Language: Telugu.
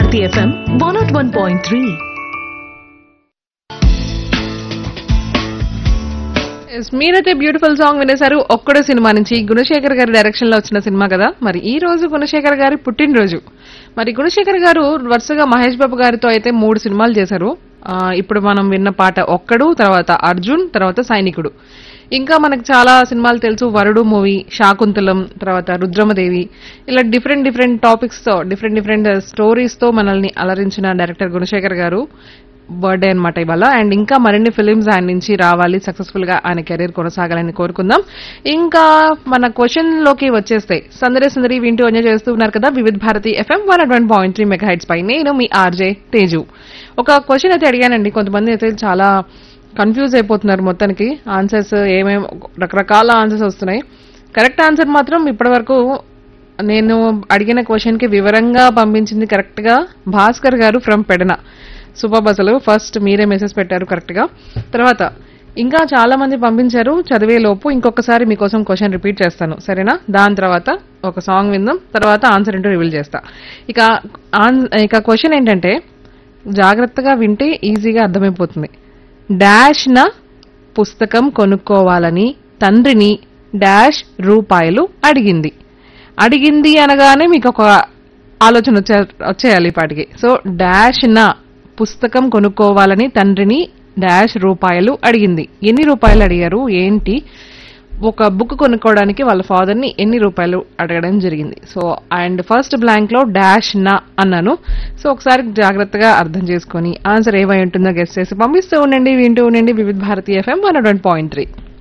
Bharati FM one nought one point three Yes, మీరైతే బ్యూటిఫుల్ సాంగ్ వినేశారు ఒక్కడే సినిమా నుంచి గుణశేఖర్ గారి డైరెక్షన్ లో వచ్చిన సినిమా కదా మరి ఈ రోజు గుణశేఖర్ గారి పుట్టినరోజు మరి గుణశేఖర్ గారు వరుసగా మహేష్ బాబు గారితో అయితే మూడు సినిమాలు చేశారు ఆ, ఇప్పుడు మనం విన్న పాట ఒక్కడు తర్వాత అర్జున్ తర్వాత సైనికుడు ఇంకా మనకు చాలా సినిమాలు తెలుసు వరుడు మూవీ శాకుంతలం తర్వాత రుద్రమదేవి ఇలా డిఫరెంట్ డిఫరెంట్ టాపిక్స్ తో డిఫరెంట్ డిఫరెంట్ స్టోరీస్ తో మనల్ని అలరించిన డైరెక్టర్ గుణశేఖర్ గారు బర్త్డే అన్నమాట ఇవాళ అండ్ ఇంకా మరిన్ని ఫిలిమ్స్ ఆయన నుంచి రావాలి సక్సెస్ఫుల్ గా ఆయన కెరీర్ కొనసాగాలని కోరుకుందాం ఇంకా మన క్వశ్చన్ లోకి వచ్చేస్తే సందడి సందడి వింటూ ఎంజాయ్ చేస్తూ ఉన్నారు కదా Vividh Bharati FM one one point three mega heights పై నేను మీ ఆర్జే తేజు ఒక క్వశ్చన్ అయితే అడిగానండి కొంతమంది అయితే చాలా కన్ఫ్యూజ్ అయిపోతున్నారు మొత్తానికి ఆన్సర్స్ ఏమేమి రకరకాల ఆన్సర్స్ వస్తున్నాయి కరెక్ట్ ఆన్సర్ మాత్రం ఇప్పటివరకు నేను అడిగిన క్వశ్చన్ కి వివరంగా పంపించింది కరెక్ట్ గా భాస్కర్ గారు ఫ్రమ్ పెడన సూపర్ అసలు ఫస్ట్ మీరే మెసేజ్ పెట్టారు కరెక్ట్ గా తర్వాత ఇంకా చాలా మంది పంపించారు చదివే లోపు ఇంకొకసారి మీకోసం క్వశ్చన్ రిపీట్ చేస్తాను సరేనా దాని తర్వాత ఒక సాంగ్ విందాం తర్వాత ఆన్సర్ ఏంటో రివీల్ చేస్తా ఇక ఆన్- ఇక క్వశ్చన్ ఏంటంటే జాగ్రత్తగా వింటే ఈజీగా అర్థమైపోతుంది డాష్ న పుస్తకం కొనుక్కోవాలని తండ్రిని డాష్ రూపాయలు అడిగింది అడిగింది అనగానే మీకు ఒక ఆలోచన వచ్చే వచ్చేయాలి ఈ పాటికి సో డాష్ నా పుస్తకం కొనుక్కోవాలని తండ్రిని డాష్ రూపాయలు అడిగింది ఎన్ని రూపాయలు అడిగారు ఏంటి ఒక బుక్ కొనుక్కోవడానికి వాళ్ళ ఫాదర్ ని ఎన్ని రూపాయలు అడగడం జరిగింది సో అండ్ ఫస్ట్ బ్లాంక్ లో డాష్ నా అన్నాను సో ఒకసారి జాగ్రత్తగా అర్థం చేసుకొని ఆన్సర్ ఏమై ఉంటుందో గెస్ట్ చేసి పంపిస్తూ ఉండండి వింటూ ఉండండి Vividha Bharatiya FM one point three